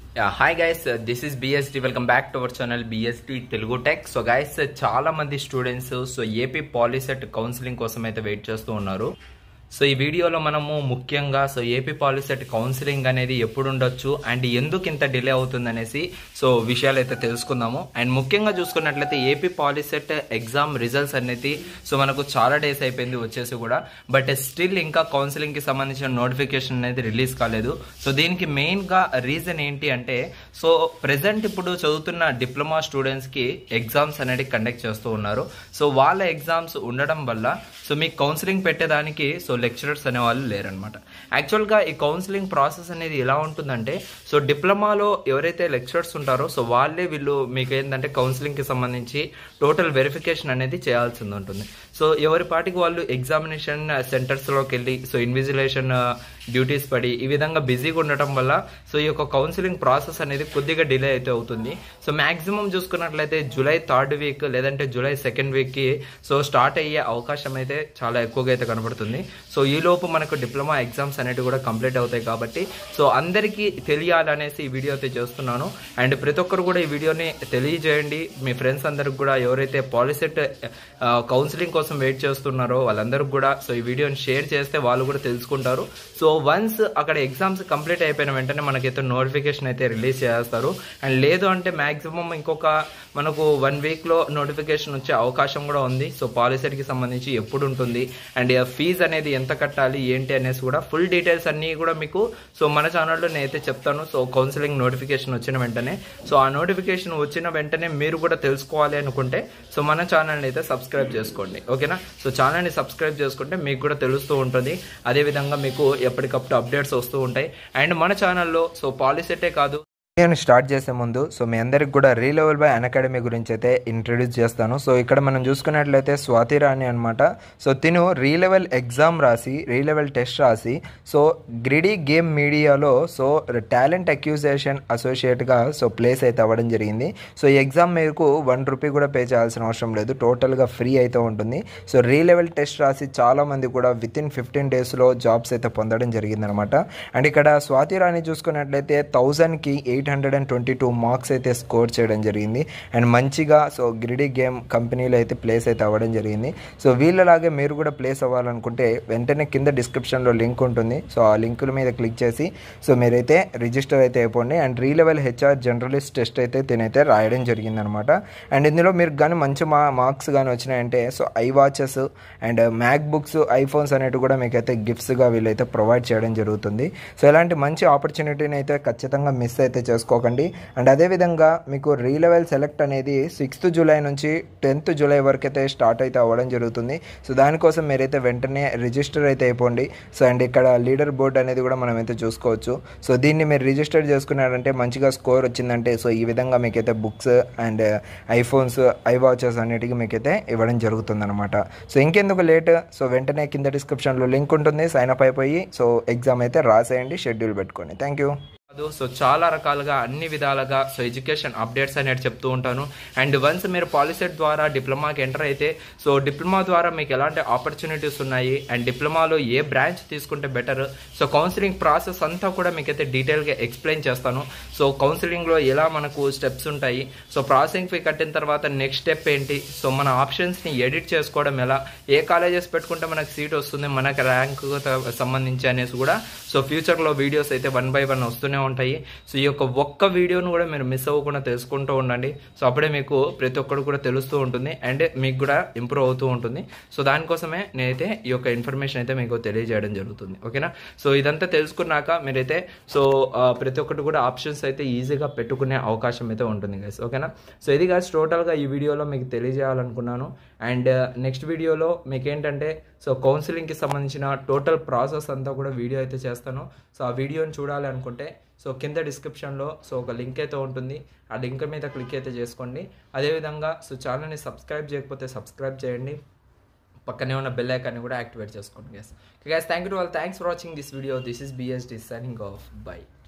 hi guys this is BST welcome back to our channel BST Telugu tech so guys చాలా మంది students so AP Polycet counselling కోసం అయితే wait చేస్తూ ఉన్నారు so ఈ వీడియోలో మనము ముఖ్యంగా సో ఏపీ పాలిసెట్ కౌన్సిలింగ్ అనేది ఎప్పుడు ఉండొచ్చు అండ్ ఎందుకు ఇంత డిలే అవుతుంది అనేసి సో విషయాలు అయితే తెలుసుకుందాము అండ్ ముఖ్యంగా చూసుకున్నట్లయితే ఏపీ పాలిసెట్ ఎగ్జామ్ రిజల్ట్స్ అనేది సో మనకు చాలా డేస్ అయిపోయింది వచ్చేసి కూడా బట్ స్టిల్ ఇంకా కౌన్సిలింగ్ కి సంబంధించిన నోటిఫికేషన్ అనేది రిలీజ్ కాలేదు సో దీనికి మెయిన్ గా రీజన్ ఏంటి అంటే సో ప్రెసెంట్ ఇప్పుడు చదువుతున్న డిప్లొమా స్టూడెంట్స్ కి ఎగ్జామ్స్ అనేది కండక్ట్ చేస్తూ ఉన్నారు సో వాళ్ళ ఎగ్జామ్స్ ఉండడం వల్ల సో మీకు కౌన్సిలింగ్ పెట్టేదానికి సో లెక్చరర్స్ అనే వాళ్ళు లేరనమాట యాక్చువల్గా ఈ కౌన్సిలింగ్ ప్రాసెస్ అనేది ఎలా ఉంటుందంటే సో డిప్లొమాలో ఎవరైతే లెక్చరర్స్ ఉంటారో సో వాళ్ళే వీళ్ళు మీకు ఏంటంటే కౌన్సిలింగ్కి సంబంధించి టోటల్ వెరిఫికేషన్ అనేది చేయాల్సింది ఉంటుంది సో ఎవరి పాటికి వాళ్ళు ఎగ్జామినేషన్ సెంటర్స్లోకి వెళ్ళి సో ఇన్విజిలేషన్ డ్యూటీస్ పడి ఈ విధంగా బిజీగా ఉండటం వల్ల సో ఈ యొక్క కౌన్సిలింగ్ ప్రాసెస్ అనేది కొద్దిగా డిలే అయితే అవుతుంది సో మాక్సిమం చూసుకున్నట్లయితే జూలై థర్డ్ వీక్ లేదంటే జూలై సెకండ్ వీక్కి సో స్టార్ట్ అయ్యే అవకాశం అయితే చాలా ఎక్కువగా అయితే కనబడుతుంది సో ఈ లోపు మనకు డిప్లొమా ఎగ్జామ్స్ అనేవి కూడా కంప్లీట్ అవుతాయి కాబట్టి సో అందరికీ తెలియాలనేసి ఈ వీడియో అయితే చేస్తున్నాను అండ్ ప్రతి ఒక్కరు కూడా ఈ వీడియోని తెలియజేయండి మీ ఫ్రెండ్స్ అందరికి కూడా ఎవరైతే పాలిసెట్ కౌన్సిలింగ్ కోసం వెయిట్ చేస్తున్నారో వాళ్ళందరికి కూడా సో ఈ వీడియోని షేర్ చేస్తే వాళ్ళు కూడా తెలుసుకుంటారు సో వన్స్ అక్కడ ఎగ్జామ్స్ కంప్లీట్ అయిపోయిన వెంటనే మనకైతే నోటిఫికేషన్ అయితే రిలీజ్ చేస్తారు అండ్ లేదు అంటే మాక్సిమం ఇంకొక మనకు వన్ వీక్లో నోటిఫికేషన్ వచ్చే అవకాశం కూడా ఉంది సో పాలిసెట్కి సంబంధించి ఎప్పుడు ఉంటుంది అండ్ ఫీజు అనేది ఎంత కట్టాలి ఏంటి అనేసి కూడా ఫుల్ డీటెయిల్స్ అన్నీ కూడా మీకు సో మన ఛానల్లో నేనైతే చెప్తాను సో కౌన్సిలింగ్ నోటిఫికేషన్ వచ్చిన వెంటనే సో ఆ నోటిఫికేషన్ వచ్చిన వెంటనే మీరు కూడా తెలుసుకోవాలి అనుకుంటే సో మన ఛానల్ని అయితే సబ్స్క్రైబ్ చేసుకోండి ఓకేనా సో ఛానల్ని సబ్స్క్రైబ్ చేసుకుంటే మీకు కూడా తెలుస్తూ ఉంటుంది అదేవిధంగా మీకు ఎప్పటికప్పుడు అప్డేట్స్ వస్తూ ఉంటాయి అండ్ మన ఛానల్లో సో పాలిసెటే కాదు నేను స్టార్ట్ చేసే ముందు సో మీ అందరికి కూడా రీలెవెల్ బై అన్ అకాడమీ గురించి అయితే ఇంట్రడ్యూస్ చేస్తాను సో ఇక్కడ మనం చూసుకున్నట్లయితే స్వాతి రాణి అనమాట సో తిను రీలెవెల్ ఎగ్జామ్ రాసి రీలెవెల్ టెస్ట్ రాసి సో గ్రిడీ గేమ్ మీడియాలో సో టాలెంట్ అక్యూజేషన్ అసోసియేట్గా సో ప్లేస్ అయితే అవ్వడం జరిగింది సో ఈ ఎగ్జామ్ మీకు వన్ రూపీ కూడా పే చేయాల్సిన అవసరం లేదు టోటల్గా ఫ్రీ అయితే ఉంటుంది సో రీలెవెల్ టెస్ట్ రాసి చాలామంది కూడా విత్ ఇన్ ఫిఫ్టీన్ డేస్లో జాబ్స్ అయితే పొందడం జరిగిందనమాట అండ్ ఇక్కడ స్వాతి రాణి చూసుకున్నట్లయితే థౌజండ్కి eight hundred and twenty two marks అయితే స్కోర్ చేయడం జరిగింది అండ్ మంచిగా సో గ్రిడీ గేమ్ కంపెనీలో అయితే ప్లేస్ అయితే అవ్వడం జరిగింది సో వీళ్ళలాగే మీరు కూడా ప్లేస్ అవ్వాలనుకుంటే వెంటనే కింద డిస్క్రిప్షన్లో లింక్ ఉంటుంది సో ఆ లింకుల మీద క్లిక్ చేసి సో మీరైతే రిజిస్టర్ అయితే అయిపోండి and Relevel HR journalist test అయితే తినైతే రాయడం జరిగిందనమాట అండ్ ఇందులో మీరు కానీ మంచి మా మార్క్స్ కానీ వచ్చినాయంటే so iWatches and MacBooks iPhones అనేవి కూడా మీకైతే గిఫ్ట్స్గా వీళ్ళైతే ప్రొవైడ్ చేయడం జరుగుతుంది సో ఇలాంటి మంచి ఆపర్చునిటీని అయితే ఖచ్చితంగా మిస్ అయితే చేసుకోకండి అండ్ అదేవిధంగా మీకు రీలెవెల్ సెలెక్ట్ అనేది సిక్స్త్ జూలై నుంచి టెన్త్ జూలై వరకు అయితే స్టార్ట్ అయితే అవ్వడం జరుగుతుంది సో దానికోసం మీరైతే వెంటనే రిజిస్టర్ అయితే అయిపోండి సో అండ్ ఇక్కడ లీడర్ బోర్డ్ అనేది కూడా మనం అయితే చూసుకోవచ్చు సో దీన్ని మీరు రిజిస్టర్ చేసుకున్నారంటే మంచిగా స్కోర్ వచ్చిందంటే సో ఈ విధంగా మీకైతే books and iPhones iWatches అన్నిటికీ మీకైతే ఇవ్వడం జరుగుతుంది అనమాట సో ఇంకెందుకు లేట్ సో వెంటనే కింద డిస్క్రిప్షన్లో లింక్ ఉంటుంది సైన్ అప్ అయిపోయి సో ఎగ్జామ్ అయితే రాసేయండి షెడ్యూల్ పెట్టుకోండి థ్యాంక్ యూ కాదు సో చాలా రకాలుగా అన్ని విధాలుగా సో ఎడ్యుకేషన్ అప్డేట్స్ అనేది చెప్తూ ఉంటాను అండ్ వన్స్ మీరు పాలిసెట్ ద్వారా డిప్లొమాకి ఎంటర్ అయితే సో డిప్లొమా ద్వారా మీకు ఎలాంటి ఆపర్చునిటీస్ ఉన్నాయి అండ్ డిప్లొమాలో ఏ బ్రాంచ్ తీసుకుంటే బెటర్ సో కౌన్సిలింగ్ ప్రాసెస్ అంతా కూడా మీకైతే డీటెయిల్గా ఎక్స్ప్లెయిన్ చేస్తాను సో కౌన్సిలింగ్లో ఎలా మనకు స్టెప్స్ ఉంటాయి సో ప్రాసెసింగ్ ఫీ కట్టిన తర్వాత నెక్స్ట్ స్టెప్ ఏంటి సో మన ఆప్షన్స్ని ఎడిట్ చేసుకోవడం ఎలా ఏ కాలేజెస్ పెట్టుకుంటే మనకు సీట్ వస్తుంది మనకు ర్యాంక్ సంబంధించి అనేసి కూడా సో ఫ్యూచర్లో వీడియోస్ అయితే వన్ బై వన్ వస్తూనే ఉంటాయి సో ఈ యొక్క ఒక్క వీడియోను కూడా మీరు మిస్ అవ్వకుండా తెలుసుకుంటూ ఉండండి సో అప్పుడే మీకు ప్రతి ఒక్కరు కూడా తెలుస్తూ ఉంటుంది అండ్ మీకు కూడా ఇంప్రూవ్ అవుతూ ఉంటుంది సో దానికోసమే నేనైతే ఈ యొక్క ఇన్ఫర్మేషన్ అయితే మీకు తెలియజేయడం జరుగుతుంది ఓకేనా సో ఇదంతా తెలుసుకున్నాక మీరైతే సో ప్రతి ఒక్కటి కూడా ఆప్షన్స్ అయితే ఈజీగా పెట్టుకునే అవకాశం అయితే ఉంటుంది గైస్ ఓకేనా సో ఇది గాస్ టోటల్గా ఈ వీడియోలో మీకు తెలియజేయాలనుకున్నాను అండ్ నెక్స్ట్ వీడియోలో మీకు ఏంటంటే సో కౌన్సిలింగ్కి సంబంధించిన టోటల్ ప్రాసెస్ అంతా కూడా వీడియో అయితే చేస్తాను సో ఆ వీడియోని చూడాలి అనుకుంటే సో కింద డిస్క్రిప్షన్లో సో ఒక లింక్ అయితే ఉంటుంది ఆ లింక్ మీద క్లిక్ అయితే చేసుకోండి అదేవిధంగా సో ఛానల్ని సబ్స్క్రైబ్ చేయకపోతే సబ్స్క్రైబ్ చేయండి పక్కనే ఉన్న బెల్ ఐకాన్ని కూడా యాక్టివేట్ చేసుకోండి guys guys thank you all thanks for watching this video this is BSD signing off by